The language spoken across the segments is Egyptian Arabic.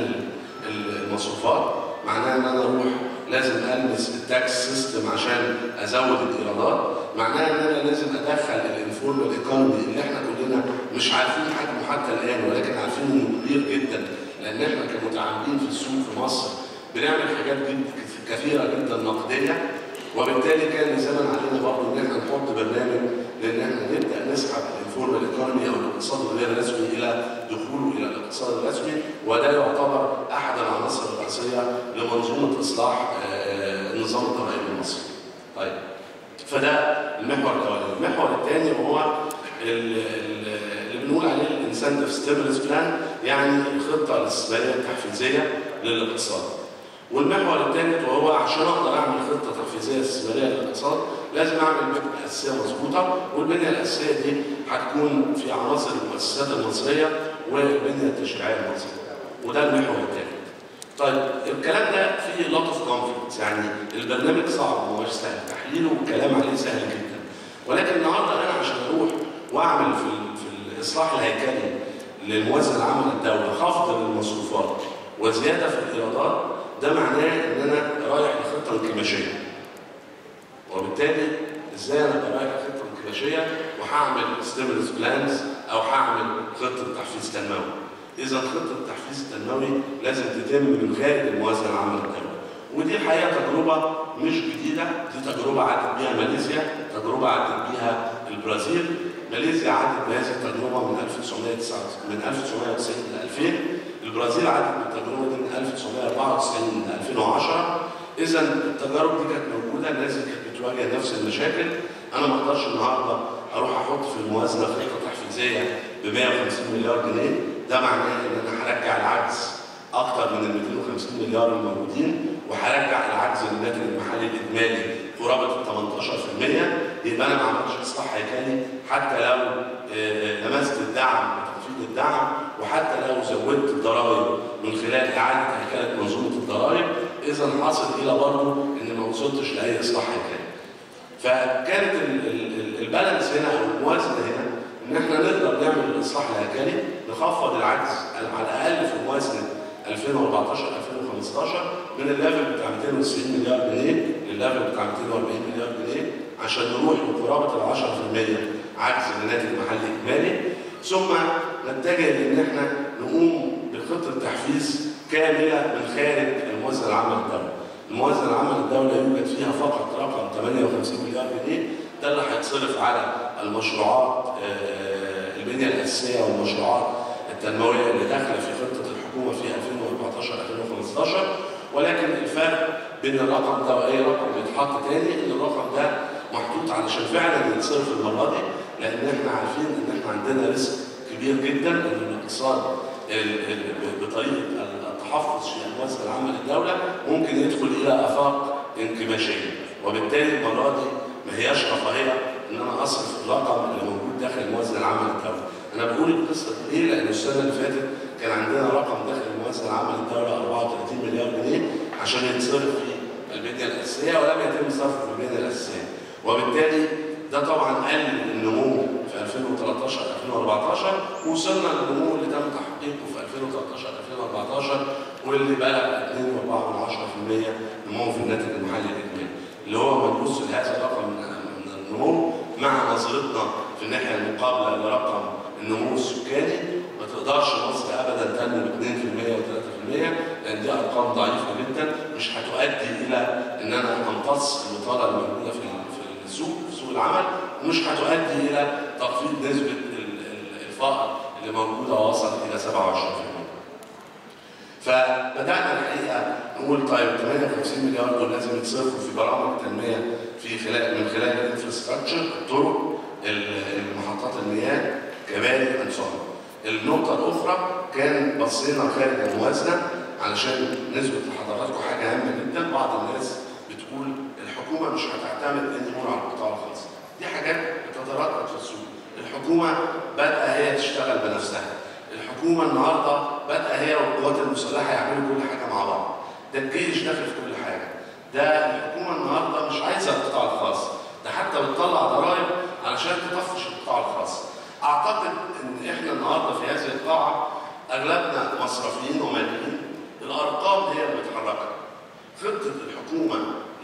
اقلل المصروفات معناها ان انا اروح لازم المس التاكس سيستم عشان ازود الايرادات معناها ان انا لازم ادخل الانفورمال ايكونومي اللي احنا كلنا مش عارفين حجمه حتى الان ولكن عارفين انه كبير جدا لان احنا كمتعاملين في السوق في مصر بنعمل حاجات جد كثيره جدا نقديه وبالتالي كان لزاما علينا برضه ان احنا نحط برنامج لان احنا نبدا نسحب الانفورمال ايكونومي او الاقتصاد الغير الرسمي الى دخوله الى الاقتصاد الرسمي وده يعتبر احد العناصر الرئيسيه لمنظومه اصلاح النظام الضرائبي المصري. طيب فده المحور الاولاني، المحور الثاني وهو اللي بنقول عليه الانسنتيف ستيمولس بلان يعني الخطه الاستثماريه التحفيزيه للاقتصاد. والمحور الثالث وهو عشان اقدر اعمل خطه تحفيزيه استثماريه للاقتصاد لازم اعمل البنيه الاساسيه مظبوطه والبنيه الاساسيه دي هتكون في عناصر المؤسسات المصريه والبنيه التشريعيه المصريه وده المحور الثالث. طيب الكلام ده فيه لوت اوف كونفليكتس يعني البرنامج صعب ومش سهل تحليله والكلام عليه سهل جدا ولكن النهارده انا عشان اروح واعمل في في الاصلاح الهيكلي للموازنه العامه للدوله خفض للمصروفات وزياده في الايرادات ده معناه ان انا رايح لخطه انكماشيه. وبالتالي ازاي انا ابقى رايح لخطه انكماشيه وهعمل ستيمولس بلانز او هعمل خطه تحفيز تنموي. اذا خطه التحفيز التنموي لازم تتم من خارج الموازنه العامه للدوله. ودي الحقيقه تجربه مش جديده، دي تجربه عدت بيها ماليزيا، تجربه عدت بيها البرازيل، ماليزيا عدت بهذه التجربه من 1999 من 1990 ل 2000 البرازيل عدت بالتجربه دي من 1994 ل 2010 اذا التجارب دي كانت موجوده الناس اللي كانت بتواجه نفس المشاكل انا ما اقدرش النهارده اروح احط في الموازنه خطه تحفيزيه ب 150 مليار جنيه ده معناه ان انا هرجع العجز اكثر من ال 250 مليار الموجودين وهرجع العجز للناتج المحلي الاجمالي قرابه ال 18% يبقى انا ما عملتش اصلاح هيكلي حتى لو لمست الدعم وتخفيض الدعم وحتى لو زودت الضرائب من خلال اعاده هيكله منظومه الضرائب اذا حصل الى برضه ان ما وصلتش لاي اصلاح هيكلي. فكانت البالانس هنا او الموازنه هنا ان احنا نقدر نعمل الاصلاح الهيكلي نخفض العجز على الاقل في موازنه 2014 2015 من الليفل بتاع 290 مليار جنيه للليفل بتاع 240 مليار جنيه عشان نروح لقرابه ال 10% عجز للناتج المحلي الاجمالي ثم نتجه لان احنا نقوم بخطه تحفيز كامله من خارج الموازنه العامه للدوله. الموازنه العامه للدوله يوجد فيها فقط رقم 58 مليار جنيه ده اللي هيتصرف على المشروعات البنيه الاساسيه والمشروعات التنمويه اللي داخله في خطه الحكومه في 2014 2015 ولكن الفرق بين الرقم ده واي رقم بيتحط تاني ان الرقم ده محطوط علشان فعلا يتصرف المره دي لان احنا عارفين ان احنا عندنا ريسك كبير جدا ان الاقتصاد بطريقه التحفظ في الموازنه العامه للدوله ممكن يدخل الى افاق انكماشيه وبالتالي المره دي ما هياش رفاهيه ان انا اصرف الرقم اللي موجود داخل الموازنه العامه للدوله. انا بقول القصه دي ليه؟ لان السنه اللي فاتت كان عندنا رقم داخل الموازنه العامه للدوله 34 مليار جنيه عشان يتصرف في البنيه الاساسيه ولم يتم صرفه في البنيه الاساسيه. وبالتالي ده طبعا قلل النمو في 2013 2014 ووصلنا للنمو اللي تم تحقيقه في 2013 2014 واللي بلغ 2.4% نمو في الناتج المحلي الاجمالي اللي هو بنبص لهذا الرقم من النمو مع نظرتنا في الناحيه المقابله لرقم النمو السكاني ما تقدرش مصر ابدا تنمو ب 2% و3% لان دي ارقام ضعيفه جدا مش هتؤدي الى ان انا امتص البطاله الموجوده في في السوق في سوق العمل ومش هتؤدي الى تخفيض نسبه الفقر اللي موجوده وصلت الى 27%. فبدانا الحقيقه نقول طيب 58 مليار دول لازم يتصرفوا في برامج تنميه في خلال من خلال الانفراستراكشر الطرق محطات المياه كباري انصار. النقطه الاخرى كان بصينا خارج الموازنه علشان نثبت لحضراتكم حاجه هامه جدا بعض الناس بتقول الحكومه مش هتعتمد اني على القطاع الخاص. دي حاجات بتتردد في السوق. الحكومه بادئه هي تشتغل بنفسها. الحكومه النهارده بادئه هي والقوات المسلحه يعملوا كل حاجه مع بعض. ده الجيش داخل في كل حاجه. ده الحكومه النهارده مش عايزه القطاع الخاص، ده حتى بتطلع ضرائب علشان تطفش القطاع الخاص. اعتقد ان احنا النهارده في هذه القاعه اغلبنا مصرفيين وماليين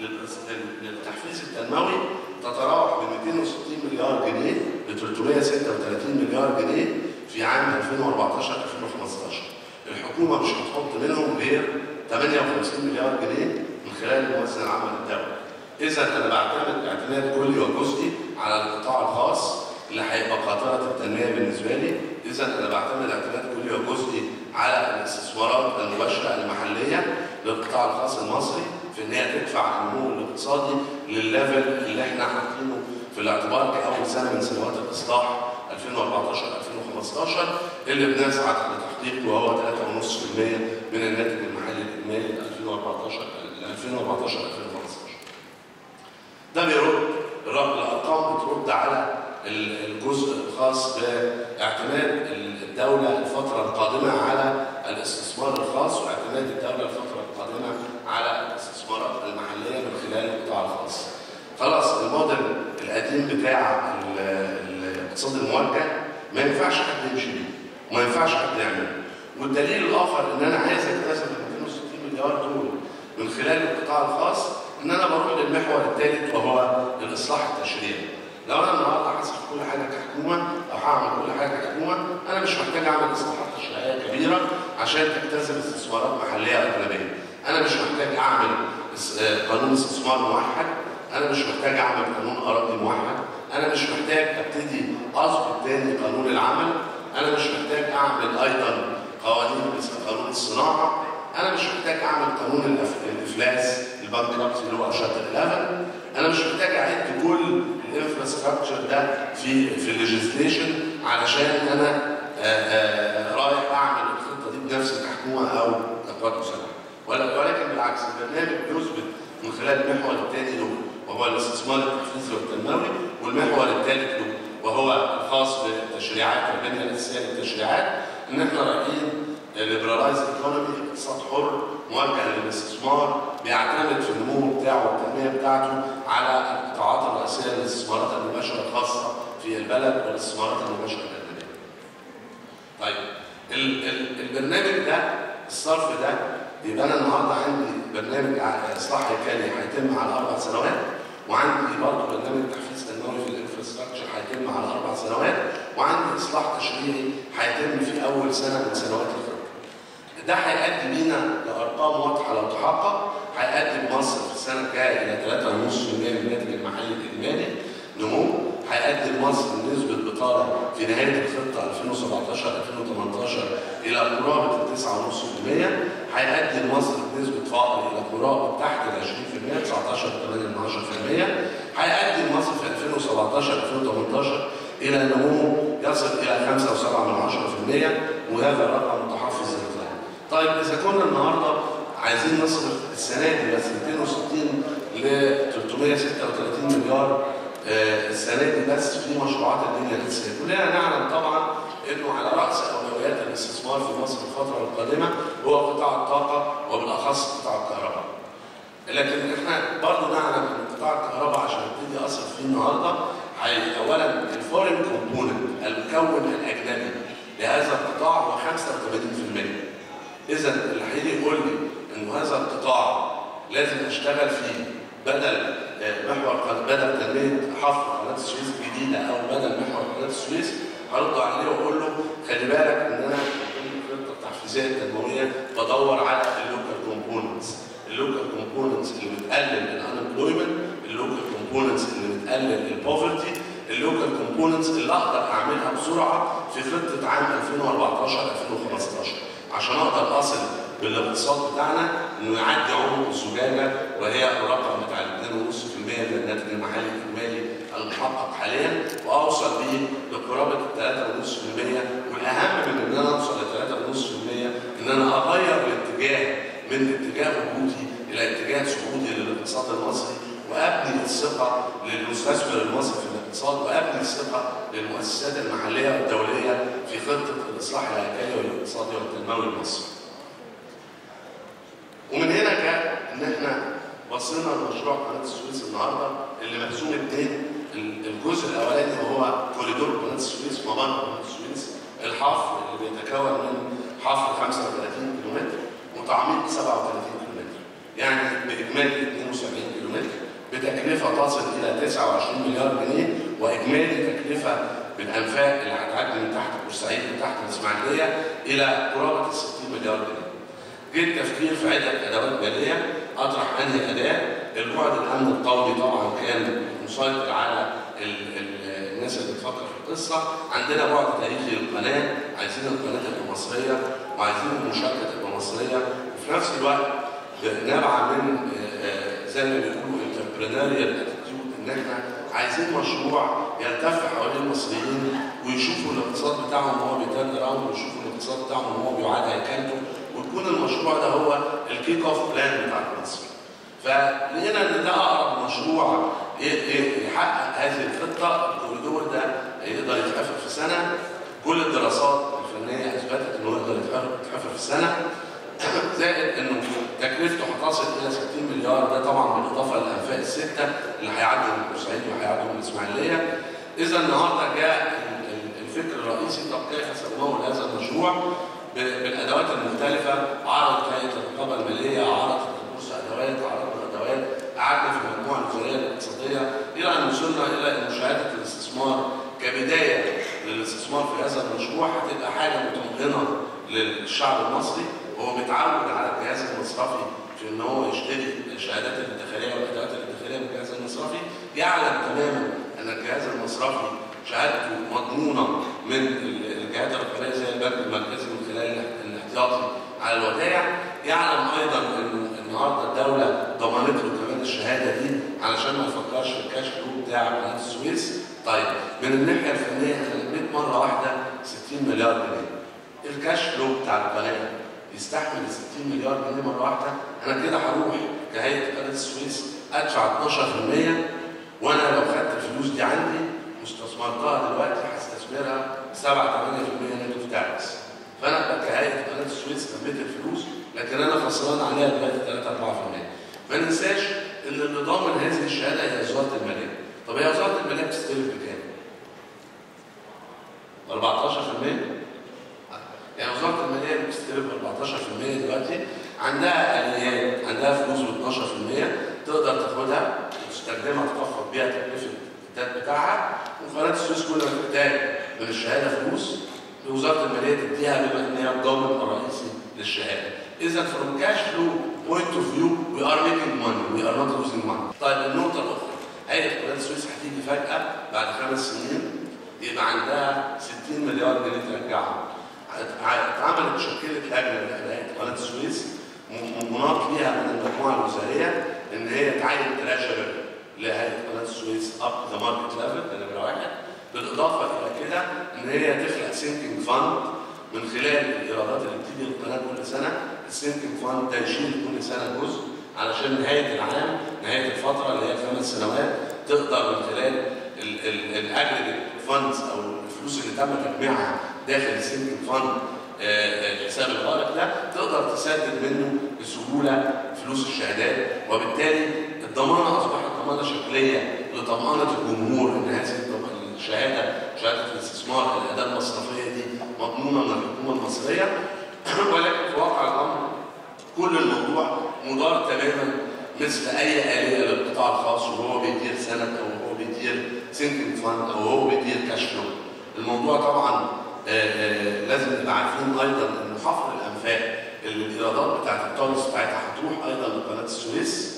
للتحفيز التنموي تتراوح من 260 مليار جنيه ل 336 مليار جنيه في عام 2014 2015 الحكومه مش هتحط منهم غير 58 مليار جنيه من خلال الموازنه العامه للدوله اذا انا بعتمد اعتماد كلي وجزئي على القطاع الخاص اللي هيبقى قاطره التنميه بالنسبه لي اذا انا بعتمد اعتماد كلي وجزئي على الاستثمارات المباشره المحليه للقطاع الخاص المصري في ان هي تدفع النمو الاقتصادي للليفل اللي احنا حاطينه في الاعتبار كاول سنه من سنوات الاصلاح 2014 2015 اللي بنسعى لتحقيقه وهو 3.5% من الناتج المحلي الاجمالي 2014 2014 2015 ده بيرد الارقام بترد على الجزء الخاص باعتماد الدوله الفتره القادمه على الاستثمار الخاص واعتماد الدوله الفتره القادمه على الاستثمارات المحليه من خلال القطاع الخاص. خلاص الموديل القديم بتاع الاقتصاد الموجه ما ينفعش حد يمشي بيه وما ينفعش حد يعمله. والدليل الاخر ان انا عايز اكتسب ال 260 مليار دول من خلال القطاع الخاص ان انا بروح للمحور الثالث وهو الاصلاح التشريعي. لو انا النهارده هصرف كل حاجه كحكومه او هعمل كل حاجه كحكومه انا مش محتاج اعمل اصلاحات تشريعيه كبيره عشان تكتسب استثمارات محليه اجنبيه. انا مش محتاج اعمل قانون استثمار موحد، انا مش محتاج اعمل قانون اراضي موحد، انا مش محتاج ابتدي اظبط تاني قانون العمل، انا مش محتاج اعمل ايضا قوانين مثل قانون الصناعه، انا مش محتاج اعمل قانون الافلاس البنك اللي هو شابتر 11 انا مش محتاج اعد كل الانفراستراكشر ده في في الليجيسليشن علشان انا آآ آآ رايح اعمل الخطه دي بنفسي كحكومه او كقوات مسلحه ولكن بالعكس البرنامج بيثبت من خلال المحور الثاني له وهو الاستثمار التحفيزي والتنموي والمحور الثالث له وهو الخاص بالتشريعات والبنيه الاساسيه للتشريعات ان احنا رايحين ليبرالايز ايكونومي اقتصاد حر موجه للاستثمار بيعتمد في النمو بتاعه والتنميه بتاعته على القطاعات الرئيسيه للاستثمارات المباشره الخاصه في البلد والاستثمارات المباشره الاجنبيه. طيب ال ال البرنامج ده الصرف ده يبقى انا النهارده عندي برنامج اصلاح هيكلي هيتم على اربع سنوات وعندي برضه برنامج تحفيز تنموي في الانفراستراكشر هيتم على اربع سنوات وعندي اصلاح تشريعي هيتم في اول سنه من سنوات الخطه. ده هيؤدي بينا لارقام واضحه لو تحقق هيؤدي بمصر في السنه الجايه الى 3.5% من الناتج المحلي الاجمالي نمو هيؤدي بمصر نسبه بطاله في نهايه الخطه 2017 2018 الى قرابه ال 9.5% هيؤدي بمصر بنسبه فقر الى قرابه تحت ال 20% 19.8% هيؤدي بمصر في 2017 2018 الى نمو يصل الى 5.7% وهذا رقم متحفظ للغايه. طيب اذا كنا النهارده عايزين نصرف السنه دي بس 260 ل 336 مليار آه السنه دي بس في مشروعات البنيه الاساسيه، كلنا نعلم طبعا انه على راس اولويات الاستثمار في مصر الفتره القادمه هو قطاع الطاقه وبالاخص قطاع الكهرباء. لكن احنا برضه نعلم ان قطاع الكهرباء عشان ابتدي اصرف فيه النهارده اولا الفورين كومبوننت المكون الاجنبي لهذا القطاع هو 85% اذا اللي هيجي يقول لي انه هذا القطاع لازم اشتغل فيه بدل محور بدل تنميه حفر قناه السويس الجديده او بدل محور قناه السويس هرد عليه واقول له خلي بالك ان انا الخطه التحفيزيه التنمويه بدور على اللوكال كومبوننتس اللوكال كومبوننتس اللي بتقلل الانمبلويمنت اللوكال كومبوننتس اللي بتقلل البوفرتي اللوكال كومبوننتس اللي اقدر اعملها بسرعه في خطه عام 2014 2015 عشان اقدر اصل بالاقتصاد بتاعنا انه يعدي عنق الزجاجه وهي الرقم بتاع 2.5% من الناتج المحلي الاجمالي المحقق حاليا واوصل بيه لقرابه 3.5% والاهم من ان انا اوصل ل 3.5% ان انا اغير الاتجاه من اتجاه هبوطي الى اتجاه صعودي للاقتصاد المصري وابني الثقه للمستثمر المصري في الاقتصاد وابني الثقه للمؤسسات المحليه والدوليه في خطه الاصلاح الهيكلي والاقتصادي والتنموي المصري. ومن هنا جاء ان احنا وصلنا لمشروع قناه السويس النهارده اللي مقسوم اثنين الجزء الاولاني وهو كوريدور قناه السويس ممر قناه السويس الحفر اللي بيتكون من حفر 35 كيلومتر وتعميق 37 كيلومتر يعني باجمالي 72 كيلومتر متر بتكلفه تصل الى 29 مليار جنيه واجمالي تكلفه بالانفاق اللي هتعدي من تحت بورسعيد وتحت الاسماعيليه الى قرابه ال 60 مليار جنيه. جه التفكير في عده ادوات ماليه اطرح انهي اداه البعد الامن القومي طبعا كان مسيطر على ال ال الناس اللي بتفكر في القصه عندنا بعد تاريخي للقناه عايزين القناه تبقى مصريه وعايزين المشاركه تبقى مصريه وفي نفس الوقت نابعه من زي ما بيقولوا انتربرينوريال اتيتيود ان احنا عايزين مشروع يلتف حوالين المصريين ويشوفوا الاقتصاد بتاعهم وهو بيترن اراوند ويشوفوا الاقتصاد بتاعهم وهو بيعاد هيكلته ويكون المشروع ده هو الكيك اوف بلان بتاع مصر. فلقينا ان ده اقرب مشروع يحقق هذه الخطه الكوريدور ده يقدر يتحفر في سنه كل الدراسات الفنيه اثبتت انه يقدر يتحفر في سنه زائد انه تكلفته هتصل الى 60 مليار ده طبعا بالاضافه للانفاق السته اللي هيعدي من بورسعيد وهيعدي من الاسماعيليه. اذا النهارده جاء الفكر الرئيسي طب كيف سنمول هذا المشروع بالادوات المختلفه عرضت هيئه الرقابه الماليه عرضت البورصه ادوات عرضنا ادوات قعدنا في المجموعه الوزاريه الاقتصاديه الى ان وصلنا الى مشاهده الاستثمار كبدايه للاستثمار في هذا المشروع هتبقى حاجه مطمئنه للشعب المصري هو متعود على الجهاز المصرفي في ان هو يشتري الشهادات الادخاريه والادوات الادخاريه من الجهاز المصرفي يعلم تماما ان الجهاز المصرفي شهادته مضمونه من الجهات الرقابيه زي البنك المركزي من خلال الاحتياطي على الودائع يعلم ايضا انه النهارده الدوله ضمنت له كمان الشهاده دي علشان ما يفكرش في الكاش فلو بتاع قناه السويس طيب من الناحيه الفنيه انا لقيت مره واحده 60 مليار جنيه الكاش فلو بتاع القناه يستحمل 60 مليار جنيه مره واحده انا كده هروح كهيئه قناه السويس ادفع 12% وانا لو خدت الفلوس دي عندي واستثمرتها دلوقتي هستثمرها 7 8% نيجاتيف تاكس فانا كهيئه قناه السويس لميت الفلوس لكن انا خسران عليها دلوقتي 3 4% ما ننساش ان اللي ضامن هذه الشهاده هي وزاره الماليه طب هي وزاره الماليه بتستلف بكام؟ 14% يعني وزاره الماليه بتستلف 14% دلوقتي عندها اليات عندها فلوس ب 12% تقدر تاخدها وتستخدمها تخفض بيها تكلفه التاد بتاعها وقناه السويس كل ما تحتاج من الشهاده فلوس وزاره الماليه تديها بما ان هي الضامن الرئيسي للشهاده. اذا فروم كاش فلو بوينت اوف فيو وي ار ميكينج ماني وي ار نوت لوزينج ماني. طيب النقطه الاخرى هيئه قناه السويس هتيجي فجاه بعد خمس سنين يبقى عندها 60 مليار جنيه ترجعها. اتعملت شكلت لجنه لهيئه قناه السويس مناط ليها من المجموعه الوزاريه ان هي تعين تراشر لهيئه قناه السويس اب ذا ماركت ليفل ده نمره واحد بالاضافه الى كده ان هي تخلق سينكينج فاند من خلال الايرادات اللي بتيجي للقناه كل سنه السينكينج فاند ده يشيل كل سنه جزء علشان نهايه العام نهايه الفتره اللي هي خمس سنوات تقدر من خلال الاجريجيت فاندز او الفلوس اللي تم تجميعها داخل السينكينج فاند الحساب الغارق ده تقدر تسدد منه بسهوله فلوس الشهادات وبالتالي الضمانه اصبحت ضمانه شكليه لطمانه الجمهور ان هذه الشهاده شهاده الاستثمار الاداه المصرفيه دي مضمونه من الحكومه المصريه ولكن في واقع الامر كل الموضوع مدار تماما مثل اي اليه للقطاع الخاص وهو بيدير سند او هو بيدير سينكينج فاند او هو بيدير كاش فلو. الموضوع طبعا آآ آآ لازم نبقى عارفين ايضا ان حفر الانفاق اللي الايرادات بتاعت التونس بتاعتها هتروح ايضا لقناه السويس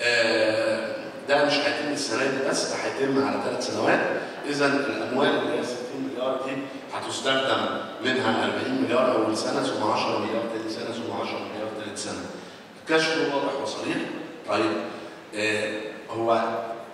ده مش هيتم السنه دي بس ده هيتم على ثلاث سنوات اذا الاموال اللي هي 60 مليار دي هتستخدم منها 40 مليار اول سنه ثم 10 مليار ثاني سنه ثم 10 مليار ثالث سنه. الكاش فلو واضح وصريح. طيب آه هو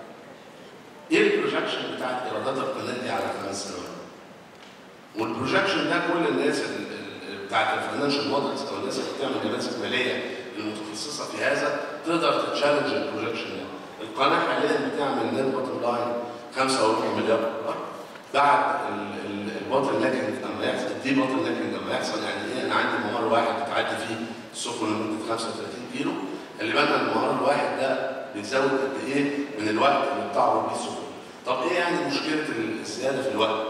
ايه البروجكشن بتاعت ايرادات القناه دي على خمس سنوات؟ والبروجكشن ده كل الناس بتاعت الفاينانشال مودلز او الناس اللي بتعمل دراسه ماليه المتخصصه في هذا تقدر تتشالنج البروجكشن ده. القناه حاليا بتعمل نت بوتtom لاين 5.4 مليار دولار بعد البوتل لاكينج لما يحصل الدي بوتل لاكينج لما يحصل يعني ايه انا عندي ممر واحد بتعدي فيه السفن لمده 35 كيلو اللي بالنا الممر الواحد ده بيزود قد ايه من الوقت اللي بتعرض بيه السفن. طب ايه يعني مشكله الزياده في الوقت؟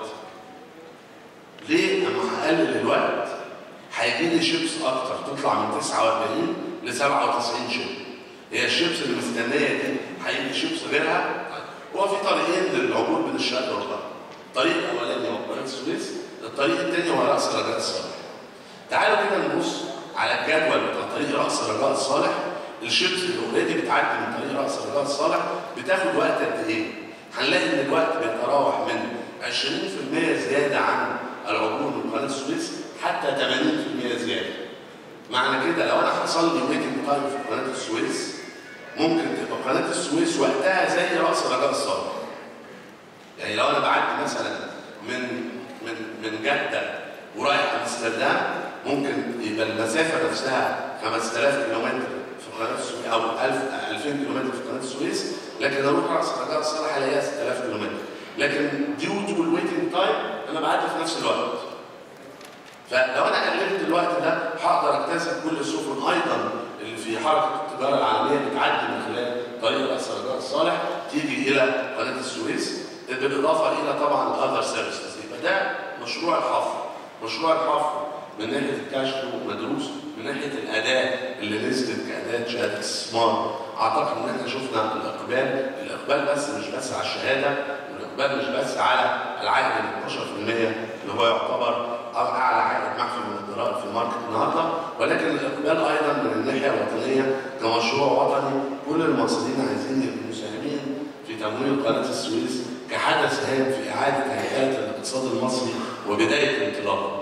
ليه اما هقلل الوقت هيجي لي شيبس اكتر تطلع من 49 ل 97 شيب هي الشيبس اللي مستنيه دي هيجي يشوف غيرها طيب هو في طريقين للعبور بين الشرق والغرب الطريق الاولاني هو قناه السويس الطريق الثاني هو راس رجاء الصالح تعالوا كده نبص على الجدول بتاع طريق راس رجاء الصالح الشيبس اللي اوريدي بتعدي من طريق راس رجاء الصالح بتاخد وقت قد ايه؟ هنلاقي ان الوقت بيتراوح من 20% زياده عن العبور من قناه السويس حتى 80% زياده. معنى كده لو انا حصل لي ويتنج تايم في قناه السويس ممكن تبقى قناه السويس وقتها زي راس رجاء الصالح. يعني لو انا بعدي مثلا من من من جده ورايح امستردام ممكن يبقى المسافه نفسها 5000 كيلومتر في قناه السويس او 1000 2000 كيلومتر في قناه السويس لكن اروح راس رجاء الصالح الاقيها 6000 كيلومتر لكن ديو تو الويتنج تايم انا بعدي في نفس الوقت فلو انا قللت الوقت ده هقدر اكتسب كل السفن ايضا اللي في حركه التجاره العالميه بتعدي من خلال طريق راس رجاء الصالح تيجي الى قناه السويس بالاضافه الى طبعا الاذر سيرفيسز يبقى ده مشروع الحفر مشروع الحفر من ناحيه الكاش فلو مدروس من ناحيه الاداه اللي نزلت كاداه شهاده استثمار اعتقد ان احنا شفنا الاقبال الاقبال بس مش بس على الشهاده والاقبال مش بس على العائد ال 12% اللي هو يعتبر اعلى عائد معفي من الضرائب في الماركت النهارده ولكن الاقبال ايضا من الناحيه الوطنيه كمشروع وطني كل المصريين عايزين يبقوا مساهمين في تمويل قناه السويس كحدث هام في اعاده هيئات الاقتصاد المصري وبدايه انطلاقه.